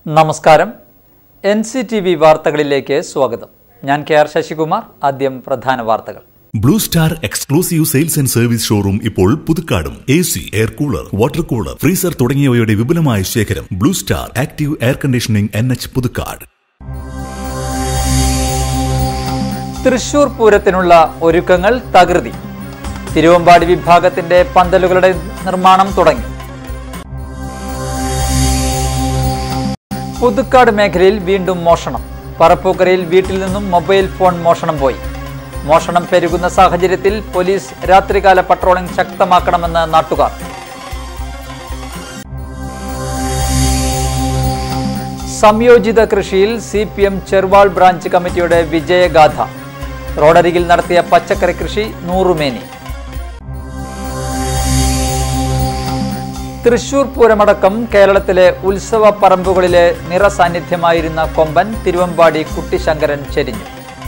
നമസ്കാരം N C T V വാർത്തകളിലേക്ക് സ്വാഗതം ഞാൻ കെ ആർ ശശികുമാർ ആദ്യം പ്രധാന വാർത്തകൾ blue star exclusive sales and service showroom ഇപ്പോൾ പുതുക്കാടും A C air cooler water cooler freezer തുടങ്ങിയവയുടെ വിപുലമായ ശേഖരം blue star active air conditioning N H Puthukkad Thrissur പൂരത്തിനുള്ള ഒരുക്കങ്ങൾ തകൃതി തിരുവമ്പാടി വിഭാഗത്തിന്റെ പന്തലുകളുടെ നിർമ്മാണം തുടങ്ങി പുതുക്കാട് മേഖലയിൽ വീണ്ടും മോഷണം പറപ്പൂക്കരയിൽ വീട്ടിൽ നിന്നും മൊബൈൽ ഫോൺ മോഷണം പോയി മോഷണം പെരുകുന്ന സാഹചര്യത്തിൽ പോലീസ് രാത്രികാല പട്രോളിംഗ് ശക്തമാക്കണമെന്ന് നാട്ടുകാർ സംയോജിത കൃഷിയിൽ C P M Cheruval branch കമ്മിറ്റിയുടെ വിജയഗാഥ റോഡരികിൽ നടത്തിയ പച്ചക്കറി കൃഷി നൂറുമേനി തൃശൂർ പൂരമടക്കം കേരളത്തിലെ ഉത്സവ പറമ്പുകളിലെ നിറസാന്നിധ്യമായിരുന്ന കൊമ്പൻ തിരുവമ്പാടി കുട്ടിശങ്കരൻ ചെരിഞ്ഞു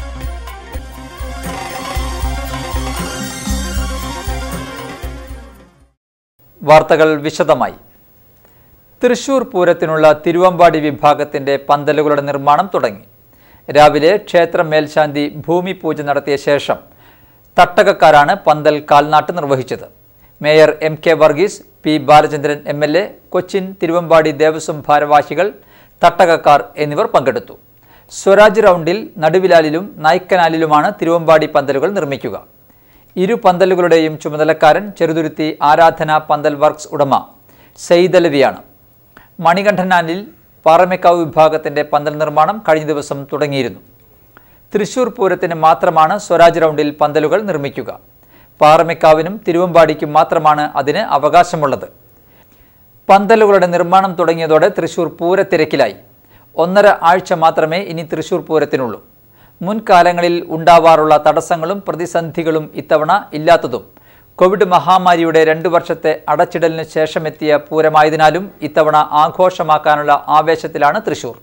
വാർത്തകൾ വിശദമായി തൃശൂർ പൂരത്തിനുള്ള തിരുവമ്പാടി വിഭാഗത്തിന്റെ പന്തലുകളുടെ നിർമ്മാണം തുടങ്ങി രാവിലെ ക്ഷേത്ര മേൽശാന്തി ഭൂമി പൂജ നടത്തിയ ശേഷം തട്ടകക്കാരാണ് പന്തൽ കാൽനാട്ട് നിർവഹിച്ചത് mayor M K Varghese P Balachandran M L A Cochin Thiruvambady Devaswom ഭാരവാഹികൾ തട്ടകക്കാർ എന്നിവർ പങ്കെടുത്തു സ്വരാജ് റൗണ്ടിൽ നടുവിലാലിലും നായ്ക്കനാലിലുമാണ് തിരുവമ്പാടി പന്തലുകൾ നിർമ്മിക്കുക ഇരു പന്തലുകളുടെയും ചുമതലക്കാരൻ ചെറുതുരുത്തി ആരാധന പന്തൽ വർക്ക്സ് ഉടമ സെയ്തലവിയാണ് മണികണ്ഠനാലിൽ പാറമേക്കാവ് വിഭാഗത്തിന്റെ പന്തൽ നിർമ്മാണം കഴിഞ്ഞ ദിവസം തുടങ്ങിയിരുന്നു തൃശൂർ പൂരത്തിന് മാത്രമാണ് സ്വരാജ് റൗണ്ടിൽ പന്തലുകൾ നിർമ്മിക്കുക പാറമേക്കാവിനും തിരുവമ്പാടിക്കും മാത്രമാണ് അതിന് അവകാശമുള്ളത് പന്തലുകളുടെ നിർമ്മാണം തുടങ്ങിയതോടെ തൃശൂർ പൂരത്തിരക്കിലായി ഒന്നര ആഴ്ച മാത്രമേ ഇനി തൃശൂർ പൂരത്തിനുള്ളൂ മുൻകാലങ്ങളിൽ ഉണ്ടാവാറുള്ള തടസ്സങ്ങളും പ്രതിസന്ധികളും ഇത്തവണ ഇല്ലാത്തതും കോവിഡ് മഹാമാരിയുടെ രണ്ടു വർഷത്തെ അടച്ചിടലിന് ശേഷമെത്തിയ പൂരമായതിനാലും ഇത്തവണ ആഘോഷമാക്കാനുള്ള ആവേശത്തിലാണ് തൃശൂർ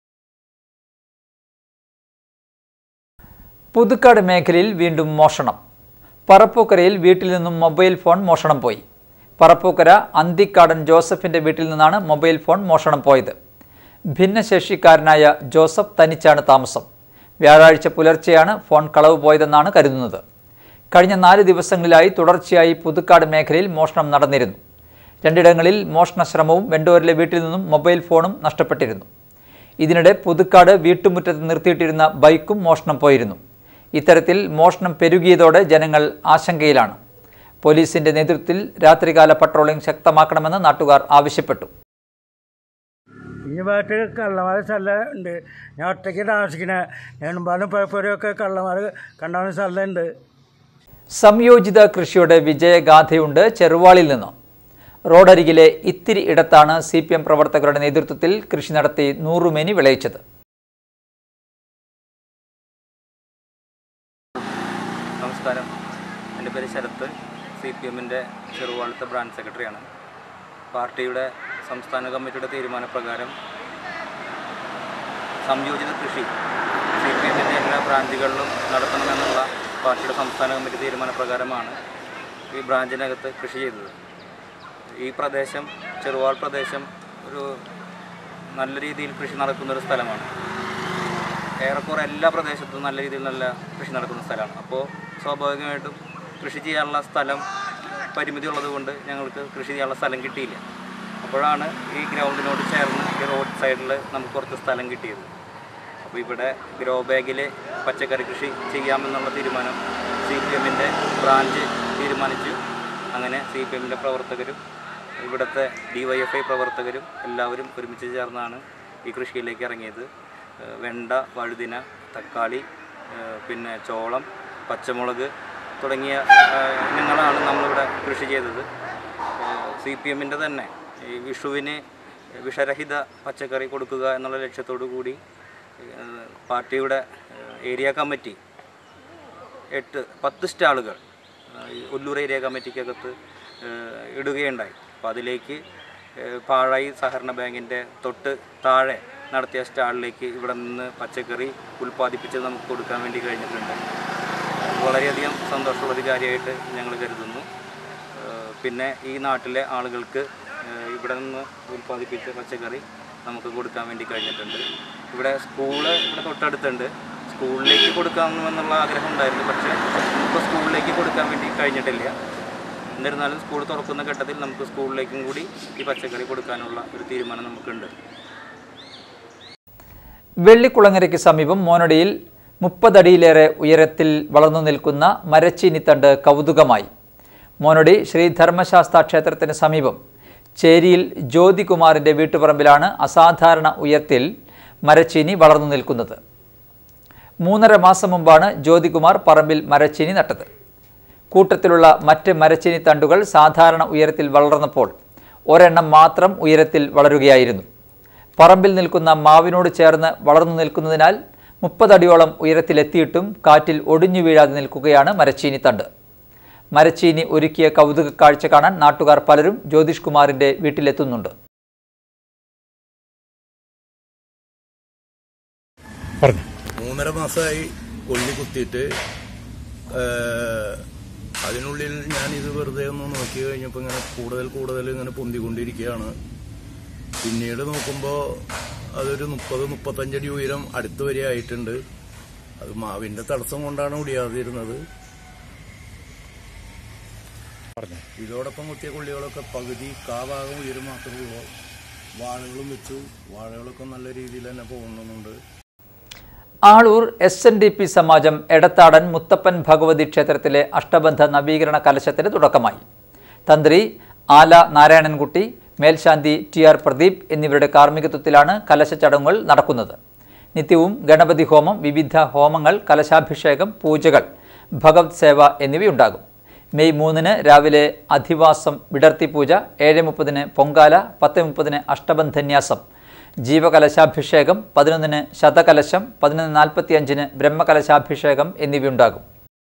പുതുക്കാട് മേഖലയിൽ വീണ്ടും മോഷണം പറപ്പൂക്കരയിൽ വീട്ടിൽ നിന്നും മൊബൈൽ ഫോൺ മോഷണം പോയി പറപ്പൂക്കര അന്തിക്കാടൻ ജോസഫിന്റെ വീട്ടിൽ നിന്നാണ് മൊബൈൽ ഫോൺ മോഷണം പോയത് ഭിന്നശേഷിക്കാരനായ ജോസഫ് തനിച്ചാണ് താമസം വ്യാഴാഴ്ച പുലർച്ചെയാണ് ഫോൺ കളവ് പോയതെന്നാണ് കരുതുന്നത് കഴിഞ്ഞ നാല് ദിവസങ്ങളിലായി തുടർച്ചയായി പുതുക്കാട് മേഖലയിൽ മോഷണം നടന്നിരുന്നു രണ്ടിടങ്ങളിൽ മോഷണ ശ്രമവും വെണ്ടൂരിലെ വീട്ടിൽ നിന്നും മൊബൈൽ ഫോണും നഷ്ടപ്പെട്ടിരുന്നു ഇതിനിടെ പുതുക്കാട് വീട്ടുമുറ്റത്ത് നിർത്തിയിട്ടിരുന്ന ബൈക്കും മോഷണം പോയിരുന്നു ഇത്തരത്തിൽ മോഷണം പെരുകിയതോടെ ജനങ്ങൾ ആശങ്കയിലാണ് പോലീസിന്റെ നേതൃത്വത്തിൽ രാത്രികാല പട്രോളിംഗ് ശക്തമാക്കണമെന്ന് നാട്ടുകാർ ആവശ്യപ്പെട്ടു ഈ ഭാഗത്ത് കള്ളന്മാർ സ്ഥലം ഉണ്ട് ഞാൻ ഒറ്റയ്ക്ക് താമസിക്കണേ നെടുമ്പാലും പഴപ്പൊരൊക്കെ കള്ളന്മാർ കണ്ടാവുന്ന സ്ഥലമുണ്ട് സംയോജിത കൃഷിയുടെ വിജയഗാഥയുണ്ട് ചെറുവാളിൽ നിന്ന് റോഡരികിലെ ഇത്തിരി ഇടത്താണ് സി പി എം പ്രവർത്തകരുടെ നേതൃത്വത്തിൽ കൃഷി നടത്തി നൂറുമേനി വിളയിച്ചത് നമസ്കാരം എൻ്റെ പേര് ശരത്ത് സി പി എമ്മിൻ്റെ ചെറുവാളത്തെ ബ്രാഞ്ച് സെക്രട്ടറിയാണ് പാർട്ടിയുടെ സംസ്ഥാന കമ്മിറ്റിയുടെ തീരുമാനപ്രകാരം സംയോജിത കൃഷി സി പി എമ്മിൻ്റെ എല്ലാ ബ്രാഞ്ചുകളിലും നടത്തണമെന്നുള്ള പാർട്ടിയുടെ സംസ്ഥാന കമ്മിറ്റി തീരുമാനപ്രകാരമാണ് ഈ ബ്രാഞ്ചിനകത്ത് കൃഷി ചെയ്തത് ഈ പ്രദേശം ചെറുവാൾ പ്രദേശം ഒരു നല്ല രീതിയിൽ കൃഷി നടക്കുന്ന ഒരു സ്ഥലമാണ് ഏറെക്കുറെ എല്ലാ പ്രദേശത്തും നല്ല രീതിയിൽ നല്ല കൃഷി നടക്കുന്ന സ്ഥലമാണ് അപ്പോൾ സ്വാഭാവികമായിട്ടും കൃഷി ചെയ്യാനുള്ള സ്ഥലം പരിമിതി ഉള്ളതുകൊണ്ട് ഞങ്ങൾക്ക് കൃഷി ചെയ്യാനുള്ള സ്ഥലം കിട്ടിയില്ല അപ്പോഴാണ് ഈ ഗ്രൗണ്ടിനോട് ചേർന്ന് ഈ റോഡ് സൈഡിൽ നമുക്ക് കുറച്ച് സ്ഥലം കിട്ടിയത് അപ്പോൾ ഇവിടെ ഗ്രോ ബാഗിൽ പച്ചക്കറി കൃഷി ചെയ്യാമെന്നുള്ള തീരുമാനം സി പി എമ്മിൻ്റെ ബ്രാഞ്ച് തീരുമാനിച്ചു അങ്ങനെ സി പി എമ്മിൻ്റെ പ്രവർത്തകരും ഇവിടുത്തെ ഡി വൈ എഫ് ഐ പ്രവർത്തകരും എല്ലാവരും ഒരുമിച്ച് ചേർന്നാണ് ഈ കൃഷിയിലേക്ക് ഇറങ്ങിയത് ഏഹ് വെണ്ട വഴുതിന തക്കാളി ഏഹ് പിന്നെ ചോളം പച്ചമുളക് തുടങ്ങിയ ഏഹ് ഇനങ്ങളാണ് നമ്മളിവിടെ കൃഷി ചെയ്തത് സി പി എമ്മിൻ്റെ തന്നെ ഈ വിഷുവിന് വിഷരഹിത പച്ചക്കറി കൊടുക്കുക എന്നുള്ള ലക്ഷ്യത്തോടു കൂടി ഏഹ് പാർട്ടിയുടെ ഏഹ് ഏരിയ കമ്മിറ്റി എട്ട് പത്ത് സ്റ്റാളുകൾ ഏഹ് ഈ ഒല്ലൂർ ഏരിയ കമ്മിറ്റിക്കകത്ത് ഏഹ് ഇടുകയുണ്ടായി അപ്പോൾ അതിലേക്ക് ഏഹ് പാഴായി സഹകരണ ബാങ്കിൻ്റെ തൊട്ട് താഴെ നടത്തിയ സ്റ്റാളിലേക്ക് ഇവിടെ നിന്ന് പച്ചക്കറി ഉൽപ്പാദിപ്പിച്ച് നമുക്ക് കൊടുക്കാൻ വേണ്ടി കഴിഞ്ഞിട്ടുണ്ട് വളരെയധികം സന്തോഷമുള്ളൊരു കാര്യമായിട്ട് ഞങ്ങൾ കരുതുന്നു ഏഹ് പിന്നെ ഈ നാട്ടിലെ ആളുകൾക്ക് ഏഹ് ഇവിടെ നിന്ന് ഉൽപ്പാദിപ്പിച്ച പച്ചക്കറി നമുക്ക് കൊടുക്കാൻ വേണ്ടി കഴിഞ്ഞിട്ടുണ്ട് ഇവിടെ സ്കൂള് ഇവിടെ തൊട്ടടുത്തുണ്ട് സ്കൂളിലേക്ക് കൊടുക്കാമെന്നുള്ള ആഗ്രഹം ഉണ്ടായിരുന്നു പക്ഷേ ഇപ്പോൾ സ്കൂളിലേക്ക് കൊടുക്കാൻ വേണ്ടി കഴിഞ്ഞിട്ടില്ല എന്നിരുന്നാലും സ്കൂൾ തുറക്കുന്ന ഘട്ടത്തിൽ നമുക്ക് സ്കൂളിലേക്കും കൂടി ഈ പച്ചക്കറി കൊടുക്കാനുള്ള ഒരു തീരുമാനം നമുക്കുണ്ട് വെള്ളിക്കുളങ്ങരയ്ക്ക് സമീപം മോനടിയിൽ മുപ്പതടിയിലേറെ ഉയരത്തിൽ വളർന്നു നിൽക്കുന്ന മരച്ചീനിത്തണ്ട് കൗതുകമായി മോനടി ശ്രീ ധർമ്മശാസ്ത്ര ക്ഷേത്രത്തിന് സമീപം ചേരിയിൽ ജ്യോതികുമാറിൻ്റെ വീട്ടുപറമ്പിലാണ് അസാധാരണ ഉയരത്തിൽ മരച്ചീനി വളർന്നു നിൽക്കുന്നത് മൂന്നര മാസം മുമ്പാണ് ജ്യോതികുമാർ പറമ്പിൽ മരച്ചീനി നട്ടത് കൂട്ടത്തിലുള്ള മറ്റ് മരച്ചീനി തണ്ടുകൾ സാധാരണ ഉയരത്തിൽ വളർന്നപ്പോൾ ഒരെണ്ണം മാത്രം ഉയരത്തിൽ വളരുകയായിരുന്നു പറമ്പിൽ നിൽക്കുന്ന മാവിനോട് ചേർന്ന് വളർന്നു നിൽക്കുന്നതിനാൽ മുപ്പതടിയോളം ഉയരത്തിലെത്തിയിട്ടും കാറ്റിൽ ഒടിഞ്ഞു വീഴാതെ നിൽക്കുകയാണ് മരച്ചീനി തണ്ട് മരച്ചീനി ഒരുക്കിയ കൗതുക കാഴ്ച കാണാൻ നാട്ടുകാർ പലരും ജ്യോതിഷ് കുമാറിന്റെ വീട്ടിലെത്തുന്നുണ്ട് പറഞ്ഞു മൂന്നര മാസമായി കൊല്ലി കുത്തിയിട്ട് ഏഹ്, അതിനുള്ളിൽ ഞാൻ ഇത് വെറുതെ ഒന്ന് നോക്കി കഴിഞ്ഞപ്പോൾ ഇങ്ങനെ കൂടുതൽ കൂടുതൽ ഇങ്ങനെ പൊന്തിക്കൊണ്ടിരിക്കുകയാണ് പിന്നീട് നോക്കുമ്പോൾ അതൊരു മുപ്പത് മുപ്പത്തഞ്ചടി ഉയരം അടുത്ത് വരെ ആയിട്ടുണ്ട് അത് മാവിന്റെ തടസ്സം കൊണ്ടാണ് ഒടിയാതിരുന്നത് പറഞ്ഞു ഇതോടൊപ്പം കുത്തിയ കൊള്ളികളൊക്കെ പകുതി കാ ഭാഗം ഉയരം മാത്രമേ ഉള്ളൂ വാഴകളും വെച്ചു വാഴകളൊക്കെ നല്ല രീതിയിൽ തന്നെ പോകുന്നുണ്ട് Aloor S N D P Samajam Edathadan Muthappan Bhagavathi ക്ഷേത്രത്തിലെ അഷ്ടബന്ധ നവീകരണ കലശത്തിന് തുടക്കമായി തന്ത്രി ആല നാരായണൻകുട്ടി മേൽശാന്തി ടി ആർ പ്രദീപ് എന്നിവരുടെ കാർമ്മികത്വത്തിലാണ് കലശ ചടങ്ങുകൾ നടക്കുന്നത് നിത്യവും ഗണപതി ഹോമം വിവിധ ഹോമങ്ങൾ കലശാഭിഷേകം പൂജകൾ ഭഗവത് സേവ എന്നിവയുണ്ടാകും മെയ് മൂന്നിന് രാവിലെ അധിവാസം വിടർത്തി പൂജ ഏഴ് മുപ്പതിന് പൊങ്കാല പത്ത് മുപ്പതിന് അഷ്ടബന്ധന്യാസം ജീവകലശാഭിഷേകം പതിനൊന്നിന് ശതകലശം പതിനൊന്ന് നാൽപ്പത്തി അഞ്ചിന് ബ്രഹ്മകലശാഭിഷേകം എന്നിവയുണ്ടാകും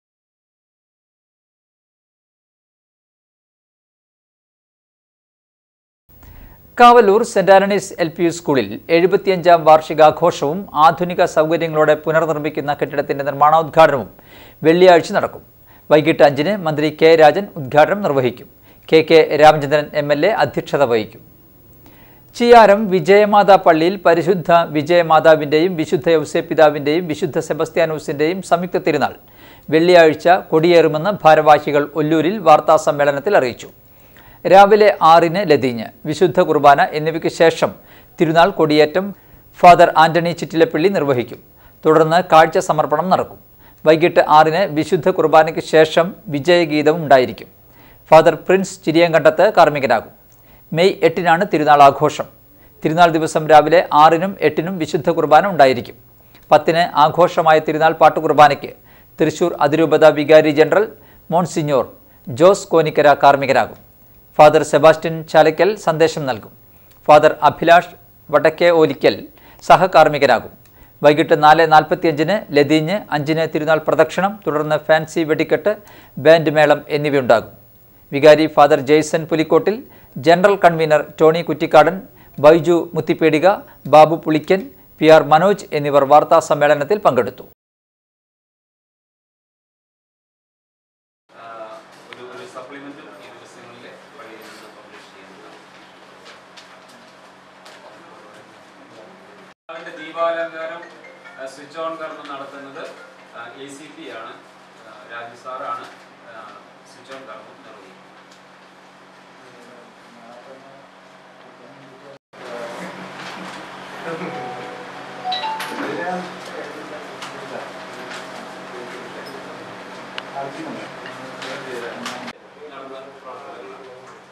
Kavaloor saint Antony's L P U സ്കൂളിൽ എഴുപത്തിയഞ്ചാം വാർഷികാഘോഷവും ആധുനിക സൗകര്യങ്ങളോടെ പുനർനിർമ്മിക്കുന്ന കെട്ടിടത്തിന്റെ നിർമ്മാണോദ്ഘാടനവും വെള്ളിയാഴ്ച നടക്കും വൈകിട്ട് അഞ്ചിന് മന്ത്രി കെ രാജൻ ഉദ്ഘാടനം നിർവഹിക്കും K K Ramachandran M L A അധ്യക്ഷത വഹിക്കും ചിയാരം വിജയമാതാ പള്ളിയിൽ പരിശുദ്ധ വിജയമാതാവിൻ്റെയും വിശുദ്ധ യൗസേപിതാവിൻ്റെയും വിശുദ്ധ സെബസ്ത്യാനൂസിൻ്റെയും സംയുക്ത തിരുനാൾ വെള്ളിയാഴ്ച കൊടിയേറുമെന്ന് ഭാരവാഹികൾ ഒല്ലൂരിൽ വാർത്താസമ്മേളനത്തിൽ അറിയിച്ചു രാവിലെ ആറിന് ലതീഞ്ഞ് വിശുദ്ധ കുർബാന എന്നിവയ്ക്ക് ശേഷം തിരുനാൾ കൊടിയേറ്റം ഫാദർ ആന്റണി ചിറ്റിലപ്പള്ളി നിർവഹിക്കും തുടർന്ന് കാഴ്ച സമർപ്പണം നടക്കും വൈകിട്ട് ആറിന് വിശുദ്ധ കുർബാനയ്ക്ക് ശേഷം വിജയഗീതം ഉണ്ടായിരിക്കും ഫാദർ പ്രിൻസ് ചിരിയങ്കണ്ടത്ത് കാർമ്മികനാകും മെയ് എട്ടിനാണ് തിരുനാൾ ആഘോഷം തിരുനാൾ ദിവസം രാവിലെ ആറിനും എട്ടിനും വിശുദ്ധ കുർബാന ഉണ്ടായിരിക്കും പത്തിന് ആഘോഷമായ തിരുനാൾ പാട്ടുകുർബാനയ്ക്ക് തൃശൂർ അതിരൂപത വികാരി ജനറൽ മോൺസിഞ്ഞോർ ജോസ് കോനിക്കര കാർമ്മികരാകും ഫാദർ സെബാസ്റ്റ്യൻ ചാലക്കൽ സന്ദേശം നൽകും ഫാദർ അഭിലാഷ് വടക്കേ ഓലിക്കൽ സഹകാർമ്മികനാകും വൈകിട്ട് നാല് നാൽപ്പത്തിയഞ്ചിന് ലതീഞ്ഞ് അഞ്ചിന് തിരുനാൾ പ്രദക്ഷിണം തുടർന്ന് ഫാൻസി വെടിക്കെട്ട് ബാൻഡ് മേളം എന്നിവയുണ്ടാകും വികാരി father Jason Pulikottil general convener Tony Kuttikadan Baiju മുത്തിപ്പേടിക ബാബു പുളിക്കൻ പി ആർ മനോജ് എന്നിവർ വാർത്താ സമ്മേളനത്തിൽ പങ്കെടുത്തു ഒരു ഒരു സപ്ലിമെന്റും ഈ ദിവസങ്ങളിൽ പള്ളിയിൽ നിന്ന് പബ്ലിഷ് ചെയ്യുന്നതാണ് അതിന്റെ ദീപാലങ്കാരം ആ, സ്വിച്ച് ഓൺ കർമ്മം നടത്തുന്നത് എ സി പി ആണ് ആ, രാജു സാറാണ് ആ, സ്വിച്ച് ഓൺ കർമ്മം നിർവഹിക്കുന്നത് നടന്ന പ്രവർത്തനങ്ങളാണ്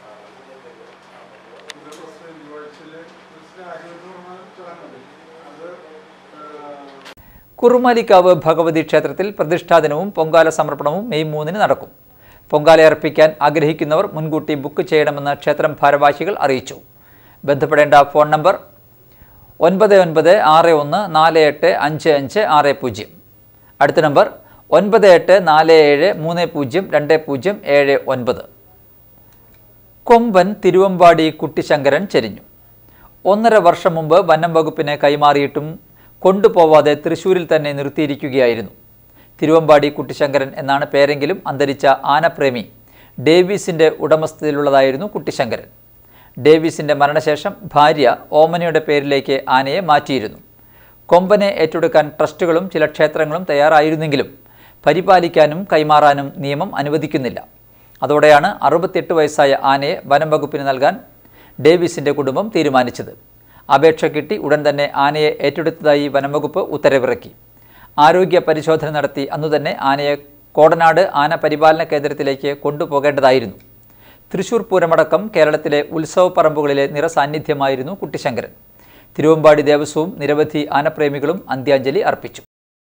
കുറുമാലിക്കാവ് ഭഗവതി ക്ഷേത്രത്തിൽ പ്രതിഷ്ഠാദിനവും പൊങ്കാല സമർപ്പണവും മെയ് മൂന്നിന് നടക്കും പൊങ്കാല അർപ്പിക്കാൻ ആഗ്രഹിക്കുന്നവർ മുൻകൂട്ടി ബുക്ക് ചെയ്യണമെന്ന് ക്ഷേത്രം ഭാരവാഹികൾ അറിയിച്ചു ബന്ധപ്പെടേണ്ട ഫോൺ നമ്പർ ഒൻപത് ഒൻപത് ആറ് ഒന്ന് നാല് എട്ട് അഞ്ച് അഞ്ച് ആറ് പൂജ്യം അടുത്ത നമ്പർ ഒൻപത് എട്ട് നാല് ഏഴ് മൂന്ന് പൂജ്യം രണ്ട് പൂജ്യം ഏഴ് ഒൻപത് കൊമ്പൻ തിരുവമ്പാടി കുട്ടിശങ്കരൻ ചെരിഞ്ഞു ഒന്നര വർഷം മുമ്പ് വനം വകുപ്പിന് കൈമാറിയിട്ടും കൊണ്ടുപോവാതെ തൃശൂരിൽ തന്നെ നിർത്തിയിരിക്കുകയായിരുന്നു തിരുവമ്പാടി കുട്ടിശങ്കരൻ എന്നാണ് പേരെങ്കിലും അന്തരിച്ച ആനപ്രേമി ഡേവിസിന്റെ ഉടമസ്ഥതയിലുള്ളതായിരുന്നു കുട്ടിശങ്കരൻ ഡേവിസിന്റെ മരണശേഷം ഭാര്യ ഓമനയുടെ പേരിലേക്ക് ആനയെ മാറ്റിയിരുന്നു കൊമ്പനെ ഏറ്റെടുക്കാൻ ട്രസ്റ്റുകളും ചില ക്ഷേത്രങ്ങളും തയ്യാറായിരുന്നെങ്കിലും പരിപാലിക്കാനും കൈമാറാനും നിയമം അനുവദിക്കുന്നില്ല അതോടെയാണ് അറുപത്തിയെട്ട് വയസ്സായ ആനയെ വനം വകുപ്പിന് നൽകാൻ ഡേവിസിന്റെ കുടുംബം തീരുമാനിച്ചത് അപേക്ഷ കിട്ടി ഉടൻ തന്നെ ആനയെ ഏറ്റെടുത്തതായി വനം വകുപ്പ് ഉത്തരവിറക്കി ആരോഗ്യ പരിശോധന നടത്തി അന്നുതന്നെ ആനയെ കോടനാട് ആന പരിപാലന കേന്ദ്രത്തിലേക്ക് കൊണ്ടുപോകേണ്ടതായിരുന്നു തൃശൂർ പൂരമടക്കം കേരളത്തിലെ ഉത്സവ പറമ്പുകളിലെ നിറസാന്നിധ്യമായിരുന്നു കുട്ടിശങ്കരൻ തിരുവമ്പാടി ദേവസ്വവും നിരവധി ആനപ്രേമികളും അന്ത്യാഞ്ജലി അർപ്പിച്ചു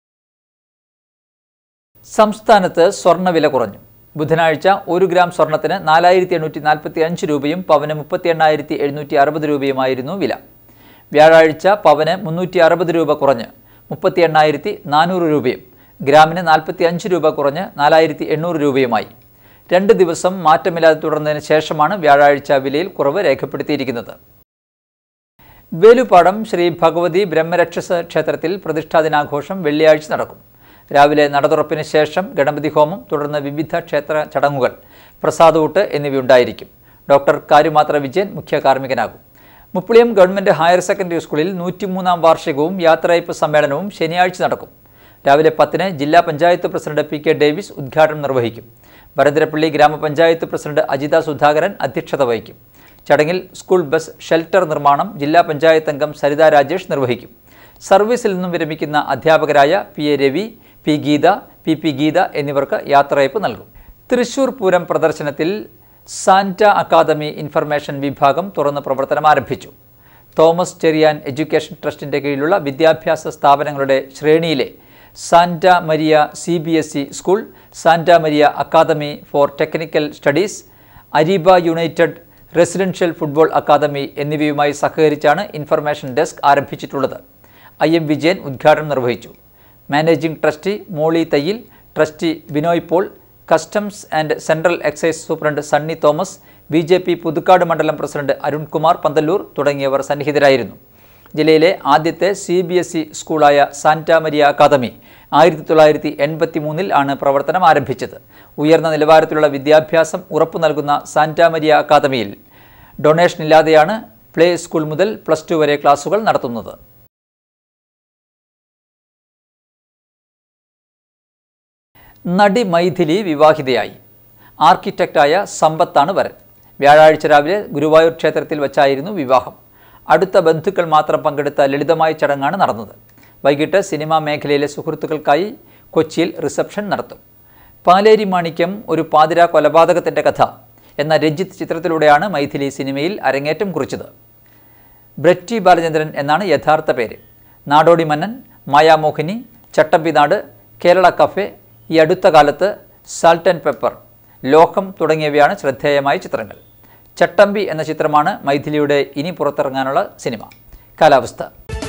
സംസ്ഥാനത്ത് സ്വർണ്ണവില കുറഞ്ഞു ബുധനാഴ്ച ഒരു ഗ്രാം സ്വർണത്തിന് നാലായിരത്തി എണ്ണൂറ്റി നാൽപ്പത്തി അഞ്ച് രൂപയും പവന് മുപ്പത്തി എണ്ണായിരത്തി എഴുന്നൂറ്റി അറുപത് രൂപയുമായിരുന്നു വില വ്യാഴാഴ്ച പവന് മുന്നൂറ്റി അറുപത് രൂപ കുറഞ്ഞ് മുപ്പത്തി എണ്ണായിരത്തി നാനൂറ് രൂപയും ഗ്രാമിന് നാൽപ്പത്തി അഞ്ച് രൂപ കുറഞ്ഞ് നാലായിരത്തി എണ്ണൂറ് രൂപയുമായി രണ്ട് ദിവസം മാറ്റമില്ലാതെ തുടർന്നതിന് ശേഷമാണ് വ്യാഴാഴ്ച വിലയിൽ കുറവ് രേഖപ്പെടുത്തിയിരിക്കുന്നത് വേലുപാടം ശ്രീ ഭഗവതി ബ്രഹ്മരക്ഷസ ക്ഷേത്രത്തിൽ പ്രതിഷ്ഠാദിനാഘോഷം വെള്ളിയാഴ്ച നടക്കും രാവിലെ നടതുറപ്പിന് ശേഷം ഗണപതി ഹോമം തുടർന്ന് വിവിധ ക്ഷേത്ര ചടങ്ങുകൾ പ്രസാദൂട്ട് എന്നിവയുണ്ടായിരിക്കും ഡോക്ടർ കാരുമാത്ര വിജയൻ മുഖ്യ കാർമ്മികനാകും മുപ്പിളിയം ഗവൺമെൻറ് ഹയർ സെക്കൻഡറി സ്കൂളിൽ നൂറ്റിമൂന്നാം വാർഷികവും യാത്രയയപ്പ് സമ്മേളനവും ശനിയാഴ്ച നടക്കും രാവിലെ പത്തിന് ജില്ലാ panchayat president P K Davis ഉദ്ഘാടനം നിർവഹിക്കും വരന്തരപ്പള്ളി ഗ്രാമപഞ്ചായത്ത് പ്രസിഡന്റ് അജിത സുധാകരൻ അധ്യക്ഷത വഹിക്കും ചടങ്ങിൽ സ്കൂൾ ബസ് ഷെൽട്ടർ നിർമ്മാണം ജില്ലാ പഞ്ചായത്ത് അംഗം സരിത രാജേഷ് നിർവഹിക്കും സർവീസിൽ നിന്നും വിരമിക്കുന്ന അധ്യാപകരായ P A Ravi P Geetha P P Geetha എന്നിവർക്ക് യാത്രയയപ്പ് നൽകും തൃശൂർ പൂരം പ്രദർശനത്തിൽ സാന്റ അക്കാദമി ഇൻഫർമേഷൻ വിഭാഗം തുറന്ന് പ്രവർത്തനം ആരംഭിച്ചു തോമസ് ചെറിയാൻ എഡ്യൂക്കേഷൻ ട്രസ്റ്റിന്റെ കീഴിലുള്ള വിദ്യാഭ്യാസ സ്ഥാപനങ്ങളുടെ ശ്രേണിയിലെ Santa Maria C B S E school Santa Maria academy for technical studies അരീബ യുണൈറ്റഡ് റെസിഡൻഷ്യൽ ഫുട്ബോൾ അക്കാദമി എന്നിവയുമായി സഹകരിച്ചാണ് ഇൻഫർമേഷൻ ഡെസ്ക് ആരംഭിച്ചിട്ടുള്ളത് ഐ എം വിജയൻ ഉദ്ഘാടനം നിർവഹിച്ചു managing trustee Molly Thayyil trustee Binoy Paul customs and central excise superintendent Sunny Thomas B J P Puthukkad മണ്ഡലം president Arunkumar Panthalloor തുടങ്ങിയവർ സന്നിഹിതരായിരുന്നു ജില്ലയിലെ ആദ്യത്തെ സി ബി എസ് ഇ സ്കൂളായ സാന്റാമരിയ അക്കാദമി ആയിരത്തി തൊള്ളായിരത്തി എൺപത്തി മൂന്നിൽ ആണ് പ്രവർത്തനം ആരംഭിച്ചത് ഉയർന്ന നിലവാരത്തിലുള്ള വിദ്യാഭ്യാസം ഉറപ്പു നൽകുന്ന സാന്റാമരിയ അക്കാദമിയിൽ ഡൊണേഷൻ ഇല്ലാതെയാണ് പ്ലേ സ്കൂൾ മുതൽ പ്ലസ് ടു വരെ ക്ലാസുകൾ നടത്തുന്നത് നടി മൈഥിലി വിവാഹിതയായി ആർക്കിടെക്റ്റായ സമ്പത്താണ് വരൻ വ്യാഴാഴ്ച രാവിലെ ഗുരുവായൂർ ക്ഷേത്രത്തിൽ വച്ചായിരുന്നു വിവാഹം അടുത്ത ബന്ധുക്കൾ മാത്രം പങ്കെടുത്ത ലളിതമായ ചടങ്ങാണ് നടന്നത് വൈകിട്ട് സിനിമാ മേഖലയിലെ സുഹൃത്തുക്കൾക്കായി കൊച്ചിയിൽ റിസപ്ഷൻ നടത്തും പാലേരി മാണിക്യം ഒരു പാതിര കൊലപാതകത്തിൻ്റെ കഥ എന്ന രഞ്ജിത്ത് ചിത്രത്തിലൂടെയാണ് മൈഥിലി സിനിമയിൽ അരങ്ങേറ്റം കുറിച്ചത് ബ്രെറ്റി ബാലചന്ദ്രൻ എന്നാണ് യഥാർത്ഥ പേര് നാടോടി മന്നൻ മായാമോഹിനി ചട്ടമ്പിനാട് കേരള കഫേ ഈ അടുത്ത കാലത്ത് സാൾട്ട് ആൻഡ് പെപ്പർ ലോകം തുടങ്ങിയവയാണ് ശ്രദ്ധേയമായ ചിത്രങ്ങൾ ചട്ടമ്പി എന്ന ചിത്രമാണ് മൈഥിലിയുടെ ഇനി പുറത്തിറങ്ങാനുള്ള സിനിമ കാലാവസ്ഥ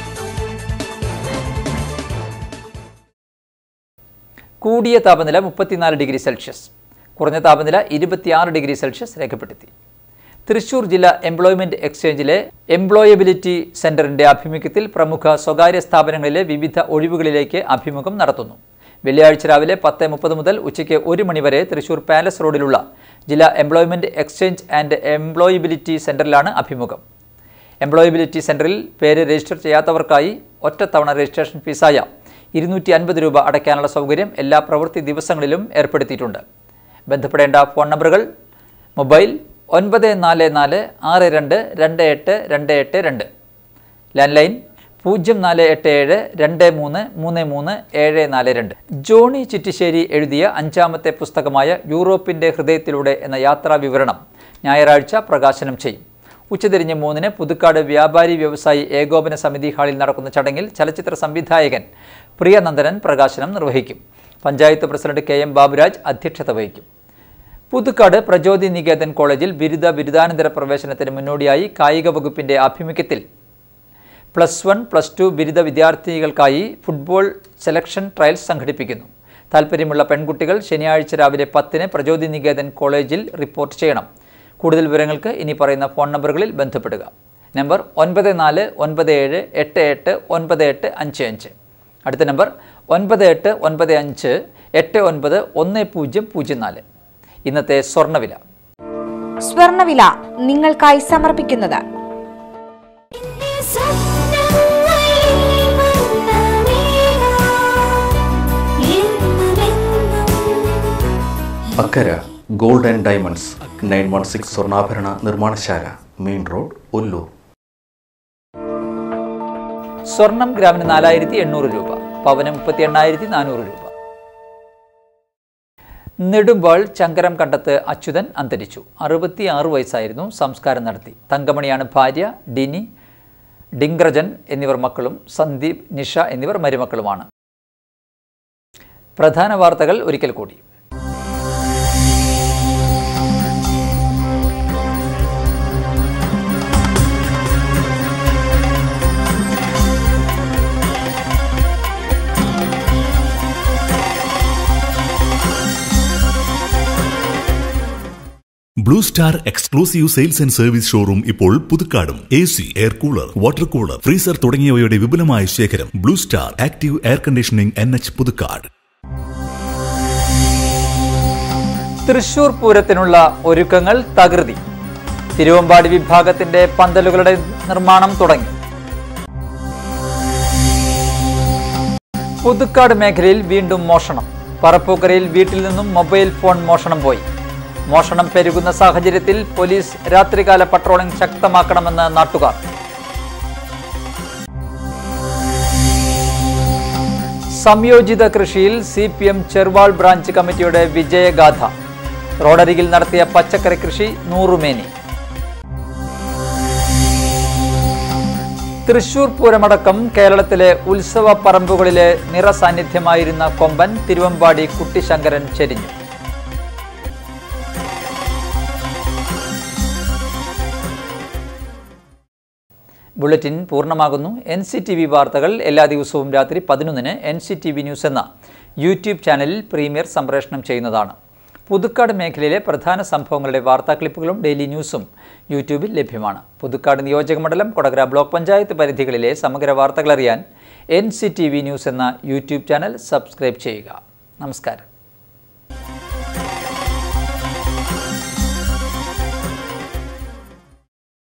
കൂടിയ താപനില മുപ്പത്തിനാല് ഡിഗ്രി സെൽഷ്യസ് കുറഞ്ഞ താപനില ഇരുപത്തിയാറ് ഡിഗ്രി സെൽഷ്യസ് രേഖപ്പെടുത്തി തൃശൂർ ജില്ലാ എംപ്ലോയ്മെന്റ് എക്സ്ചേഞ്ചിലെ എംപ്ലോയബിലിറ്റി സെന്ററിന്റെ ആഭിമുഖ്യത്തിൽ പ്രമുഖ സ്വകാര്യ സ്ഥാപനങ്ങളിലെ വിവിധ ഒഴിവുകളിലേക്ക് അഭിമുഖം നടത്തുന്നു വെള്ളിയാഴ്ച രാവിലെ പത്ത് മുപ്പത് മുതൽ ഉച്ചയ്ക്ക് ഒരു മണിവരെ തൃശൂർ പാലസ് റോഡിലുള്ള ജില്ലാ എംപ്ലോയ്മെന്റ് എക്സ്ചേഞ്ച് ആൻഡ് എംപ്ലോയബിലിറ്റി സെന്ററിലാണ് അഭിമുഖം എംപ്ലോയബിലിറ്റി സെന്ററിൽ പേര് രജിസ്റ്റർ ചെയ്യാത്തവർക്കായി ഒറ്റത്തവണ രജിസ്ട്രേഷൻ ഫീസായ ഇരുന്നൂറ്റി അൻപത് രൂപ അടയ്ക്കാനുള്ള സൗകര്യം എല്ലാ പ്രവൃത്തി ദിവസങ്ങളിലും ഏർപ്പെടുത്തിയിട്ടുണ്ട് ബന്ധപ്പെടേണ്ട ഫോൺ നമ്പറുകൾ മൊബൈൽ ഒൻപത് നാല് നാല് ആറ് രണ്ട് രണ്ട് എട്ട് രണ്ട് എട്ട് രണ്ട് ലാൻഡ് ലൈൻ പൂജ്യം നാല് എട്ട് ഏഴ് രണ്ട് മൂന്ന് മൂന്ന് മൂന്ന് ഏഴ് നാല് രണ്ട് ജോണി ചിറ്റിശ്ശേരി എഴുതിയ അഞ്ചാമത്തെ പുസ്തകമായ യൂറോപ്പിൻ്റെ ഹൃദയത്തിലൂടെ എന്ന യാത്രാ വിവരണം ഞായറാഴ്ച പ്രകാശനം ചെയ്യും ഉച്ചതിരിഞ്ഞ് മൂന്നിന് പുതുക്കാട് വ്യാപാരി വ്യവസായി ഏകോപന സമിതി ഹാളിൽ നടക്കുന്ന ചടങ്ങിൽ ചലച്ചിത്ര സംവിധായകൻ പ്രിയനന്ദനൻ പ്രകാശനം നിർവഹിക്കും panchayat president K M Baburaj അധ്യക്ഷത വഹിക്കും പുതുക്കാട് പ്രചോദി നികേതൻ കോളേജിൽ ബിരുദ ബിരുദാനന്തര പ്രവേശനത്തിന് മുന്നോടിയായി കായിക വകുപ്പിന്റെ ആഭിമുഖ്യത്തിൽ പ്ലസ് വൺ പ്ലസ് ടു ബിരുദ വിദ്യാർത്ഥികൾക്കായി ഫുട്ബോൾ സെലക്ഷൻ ട്രയൽസ് സംഘടിപ്പിക്കുന്നു താൽപ്പര്യമുള്ള പെൺകുട്ടികൾ ശനിയാഴ്ച രാവിലെ പത്തിന് പ്രചോദി നികേതൻ കോളേജിൽ റിപ്പോർട്ട് ചെയ്യണം കൂടുതൽ വിവരങ്ങൾക്ക് ഇനി പറയുന്ന ഫോൺ നമ്പറുകളിൽ ബന്ധപ്പെടുക നമ്പർ ഒൻപത് നാല് ഒൻപത് ഏഴ് എട്ട് എട്ട് ഒൻപത് എട്ട് അഞ്ച് അഞ്ച് അടുത്ത നമ്പർ ഒൻപത് എട്ട് ഒൻപത് അഞ്ച് എട്ട് ഒൻപത് ഒന്ന് പൂജ്യം പൂജ്യം നാല് ഇന്നത്തെ സ്വർണ്ണവില സ്വർണവില നിങ്ങൾക്കായി സമർപ്പിക്കുന്നത് Akkara gold and diamonds nine one six സ്വർണ്ണാഭരണ നിർമ്മാണശാല മെയിൻ റോഡ് ഒല്ലൂർ സ്വർണം ഗ്രാമിന് നാലായിരത്തി എണ്ണൂറ് രൂപ പവന് മുപ്പത്തി എണ്ണായിരത്തി നാനൂറ് രൂപ നെടുമ്പാൾ ചങ്കരം കണ്ടത്ത് അച്യുതൻ അന്തരിച്ചു അറുപത്തി ആറ് വയസ്സായിരുന്നു സംസ്കാരം നടത്തി തങ്കമണിയാണ് ഭാര്യ ഡിനി ഡിങ്ക്രജൻ എന്നിവർ മക്കളും സന്ദീപ് നിഷ എന്നിവർ മരുമക്കളുമാണ് പ്രധാന വാർത്തകൾ ഒരിക്കൽ കൂടി blue star exclusive sales and service showroom ഇപ്പോൾ പുതുക്കാടും A C air cooler water cooler freezer തുടങ്ങിയവയുടെ വിപുലമായ ശേഖരം blue star active air conditioning N H Puthukkad Thrissur പൂരത്തിനുള്ള ഒരുക്കങ്ങൾ തകൃതി തിരുവമ്പാടി വിഭാഗത്തിന്റെ പന്തലുകളുടെ നിർമ്മാണം തുടങ്ങി പുതുക്കാട് മേഖലയിൽ വീണ്ടും മോഷണം പറപ്പൂക്കരയിൽ വീട്ടിൽ നിന്നും മൊബൈൽ ഫോൺ മോഷണം പോയി മോഷണം പെരുകുന്ന സാഹചര്യത്തിൽ പോലീസ് രാത്രികാല പട്രോളിംഗ് ശക്തമാക്കണമെന്ന് നാട്ടുകാർ സംയോജിത കൃഷിയിൽ C P M Cheruval branch കമ്മിറ്റിയുടെ വിജയഗാഥ റോഡരികിൽ നടത്തിയ പച്ചക്കറി കൃഷി നൂറുമേനി തൃശൂർ പൂരമടക്കം കേരളത്തിലെ ഉത്സവ പറമ്പുകളിലെ നിറസാന്നിധ്യമായിരുന്ന കൊമ്പൻ തിരുവമ്പാടി കുട്ടിശങ്കരൻ ചെരിഞ്ഞു ബുള്ളറ്റിൻ പൂർണ്ണമാകുന്നു എൻ സി ടി വി വാർത്തകൾ എല്ലാ ദിവസവും രാത്രി പതിനൊന്നിന് N C T V news എന്ന യൂട്യൂബ് ചാനലിൽ പ്രീമിയർ സംപ്രേഷണം ചെയ്യുന്നതാണ് പുതുക്കാട് മേഖലയിലെ പ്രധാന സംഭവങ്ങളുടെ വാർത്താ ക്ലിപ്പുകളും ഡെയിലി ന്യൂസും യൂട്യൂബിൽ ലഭ്യമാണ് പുതുക്കാട് നിയോജക മണ്ഡലം കൊടകര ബ്ലോക്ക് പഞ്ചായത്ത് പരിധികളിലെ സമഗ്ര വാർത്തകൾ അറിയാൻ N C T V news എന്ന യൂട്യൂബ് ചാനൽ സബ്സ്ക്രൈബ് ചെയ്യുക നമസ്കാരം